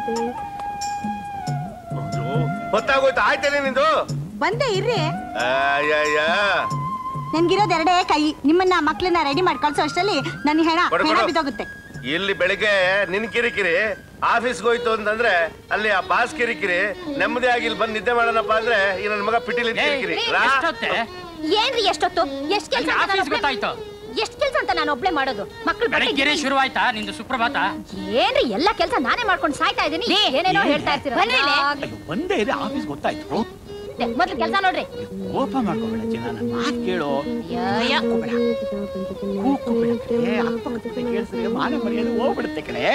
ಗೊತ್ತಾಗೋಯ್ತು ಆಯ್ತೇನೆ ನಿಂದು ಬಂದೆ ಇರ್ರಿ ಅಯ್ಯಯ್ಯ ನನ್ಗಿರೋದ್ ಎರಡೇ ಕೈ ನಿಮ್ಮನ್ನ ಮಕ್ಳನ್ನ ರೆಡಿ ಮಾಡಿ ಕಳ್ಸೋ ಅಷ್ಟರಲ್ಲಿ ನನ್ನ ಹೆಣ ಕೊಡು, ಹೆಣ ಕೊಡು. ಬಿದ್ದೋಗುತ್ತೆ ಇಲ್ಲಿ ಬೆಳಿಗ್ಗೆ ನಿನ್ ಕಿರಿಕಿರಿ ಆಫೀಸ್ಗೆ ಹೋಯ್ತು ಅಂತಂದ್ರೆ ಅಲ್ಲಿ ಆ ಬಾಸ್ ಕಿರಿಕಿರಿ ನೆಮ್ಮದಿ ಆಗಿ ಇಲ್ಲಿ ಬಂದು ನಿದ್ದೆ ಮಾಡೋಣಪ್ಪ ಅಂದ್ರೆ ಈ ನನ್ನ ಮಗ ಪಿಟೀಲಿ ಕಿರಿಕಿರಿ ರಾ. ಎಷ್ಟೊತ್ತೆ ಏನ್ರಿ ಎಷ್ಟೊತ್ತು ಎಷ್ಟ್ ಕೆಲ್ಸ ಅಂತ ಆಫೀಸ್ ನಾನ್ ಒಬ್ಳೆ- ಗೊತ್ತಾಯ್ತು ಎಷ್ಟ್ ಕೆಲ್ಸ ಅಂತ ನಾನು ಒಬ್ಳೆ ಮಾಡೋದು ಮಕ್ಳು ಬೆಳಗ್ಗೆ ಶುರು ಆಯ್ತಾ ನಿಂದು ಸುಪ್ರಭಾತ ಏನ್ರಿ ಎಲ್ಲಾ ಕೆಲ್ಸ ನಾನೇ ಮಾಡ್ಕೊಂಡು ಸಾಯ್ತಾ ಇದೀನಿ ಏನೇನೋ ಹೇಳ್ತಾ ಇರ್ತೀರ ಬನ್ರಿ ಇಲ್ಲಿ. ಯಾವಾಗ್ಲೂ. ಒಂದೇ ಇದೆ ಆಫೀಸ್ ಗೊತ್ತಾಯ್ತು ದೆ, ಮೊದ್ಲು ಕೆಲ್ಸ ನೋಡ್ರಿ ಕೋಪ ಮಾಡ್ಕೋಬೇಡ ಚಿನ್ನ ನನ್ನ ಮಾತು ಕೇಳು ಅಯ್ಯಯ್ಯ. ಕೂಗ್ಕೋಬೇಡ ಏ, ಅಕ್ಕಪಕ್ಕದ ಕೇಳಿಸಿದ್ರೆ ಮಾನ ಮರ್ಯಾದೆ ಹೋಗ್ಬಿಡುತ್ತೆ ಕಣೆ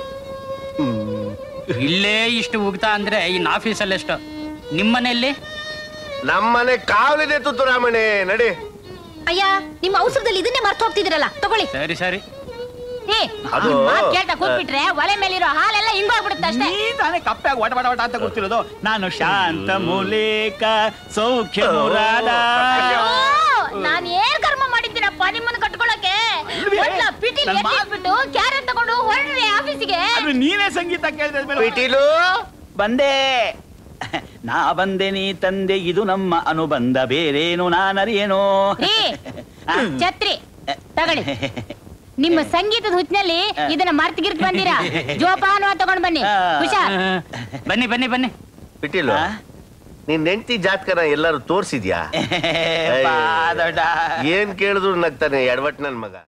ಇಲ್ಲೇ ಇಷ್ಟು ಉಗ್ತಾ ಅಂದ್ರೆ ಇನ್ ಆಫೀಸಲ್ಲಿ ಎಷ್ಟು ನಿಮ್ಮನೆಯಲ್ಲಿ ನಮ್ಮನೆ ಕಾವಲಿದೆ ತುತ್ತು ರಾಮಣಿ ನಡಿ ಅಯ್ಯ ನಿಮ್ಮ ಅವಸರದಲ್ಲಿ ಇದನ್ನೇ ಮರ್ತು ಹೋಗ್ತಿದಿರಲ್ಲ ತಗೊಳ್ಳಿ ಸರಿ ಸರಿ ಏ ಅದು- ನಿಮ್ ಮಾತ್ ಕೇಳ್ತಾ ಕೂತ್ಬಿಟ್ರೆ ಒಲೆ ಮೇಲಿರೋ ಹಾಲೆಲ್ಲ ಹಿಂಗೋಗ್ಬಿಡುತ್ತೆ ಅಷ್ಟೇ ನೀ ತಾನೇ ಕಪ್ಪಾಗಿ ವಟ ವಟ ವಟ ಅಂತ ಗೊತ್ತಿರೋದು ನಾನು ಶಾಂತ ಮೂಲೇಕ ಸೌಖ್ಯ ಮುರಾದ ಅಯ್ಯೋ, ನಾನ್ ಏನ್ ಕರ್ಮ ಮಾಡಿದ್ದೀನಪ್ಪ ನಿಮ್ಮನ್ನ ಕಟ್ಕೊಳಕ್ಕೆ ಅಲ್ವೇ? ಮೊದ್ಲ ಪಿಟೀಲ್ ನನ್ ಮಾ- ಎತ್ತಿಟ್ಬಿಟ್ಟು ಕ್ಯಾರೆಟ್ ತಗೊಂಡು ಹೊರಡ್ರಿ ಆಫೀಸಿಗೆ ಆದ್ರೆ ನೀನೇ ಸಂಗೀತ ಕೇಳಿದ ಪಿಟೀಲು ಬಂದೆ ನಾ ಬಂದೆ ನೀ ತಂದೆ ಇದು ನಮ್ಮ ಅನುಬಂಧ ಬೇರೇನು ನಾನರಿಯೇನೋ ರೀ ಛತ್ರಿ ತಗೊಳ್ಳಿ ನಿಮ್ಮ ಸಂಗೀತದ ಹುಚ್ಚಿನಲ್ಲಿ ಇದನ್ನ ಮರ್ತಿಗಿರ್ತ್ ಬಂದಿರಾ ಜೋಪಾನ ತಗೊಂಡ್ ಬನ್ನಿ ಆ. ಹುಷಾರ್ ಬನ್ನಿ ಬನ್ನಿ ಬನ್ನಿ ಪಿಟೀಲು ಆ? ನಿನ್ ಹೆಂಡತಿ ಜಾತಕನ ಎಲ್ಲಾರು ತೋರ್ಸಿದ್ಯಾ ಬಾ ದೊಡ್ಡ ಏನ್ ಕೇಳಿದ್ರು ನಗ್ತಾನೆ ಎಡವಟ್ ನನ್ ಮಗ